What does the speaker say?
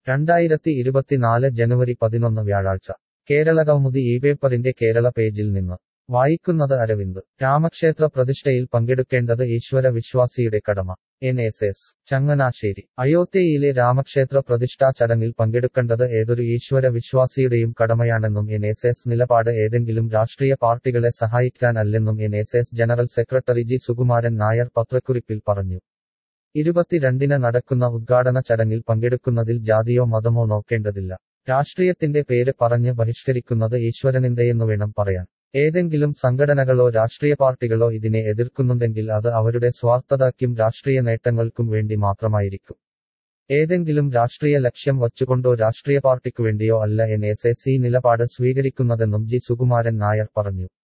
രണ്ടായിരത്തി ഇരുപത്തിനാല് ജനുവരി പതിനൊന്ന് വ്യാഴാഴ്ച കേരളകൗമുദി ഈ പേപ്പറിന്റെ കേരള പേജിൽ നിന്ന് വായിക്കുന്നത് അരവിന്ദ് രാമക്ഷേത്ര പ്രതിഷ്ഠയിൽ പങ്കെടുക്കേണ്ടത് ഈശ്വര വിശ്വാസിയുടെ കടമ എൻ എസ് എസ് ചങ്ങനാശ്ശേരി അയോധ്യയിലെ രാമക്ഷേത്ര പ്രതിഷ്ഠാ ചടങ്ങിൽ പങ്കെടുക്കേണ്ടത് ഏതൊരു ഈശ്വര വിശ്വാസിയുടെയും കടമയാണെന്നും എൻ എസ് എസ് നിലപാട് ഏതെങ്കിലും രാഷ്ട്രീയ പാർട്ടികളെ സഹായിക്കാനല്ലെന്നും N S S general secretary G Sukumaran Nair പത്രക്കുറിപ്പിൽ പറഞ്ഞു ഇരുപത്തിരണ്ടിന് നടക്കുന്ന ഉദ്ഘാടന ചടങ്ങിൽ പങ്കെടുക്കുന്നതിൽ ജാതിയോ മതമോ നോക്കേണ്ടതില്ല രാഷ്ട്രീയത്തിന്റെ പേര് പറഞ്ഞ് ബഹിഷ്കരിക്കുന്നത് ഈശ്വരനിന്ദയെന്നു വേണം പറയാൻ ഏതെങ്കിലും സംഘടനകളോ രാഷ്ട്രീയ പാർട്ടികളോ ഇതിനെ എതിർക്കുന്നുണ്ടെങ്കിൽ അത് അവരുടെ സ്വാർത്ഥതയ്ക്കും രാഷ്ട്രീയ നേട്ടങ്ങൾക്കും വേണ്ടി മാത്രമായിരിക്കും ഏതെങ്കിലും രാഷ്ട്രീയ ലക്ഷ്യം വച്ചുകൊണ്ടോ രാഷ്ട്രീയ പാർട്ടിക്കു വേണ്ടിയോ അല്ല എൻ എസ് എസ് ഈ നിലപാട് സ്വീകരിക്കുന്നതെന്നും ജി സുകുമാരൻ നായർ പറഞ്ഞു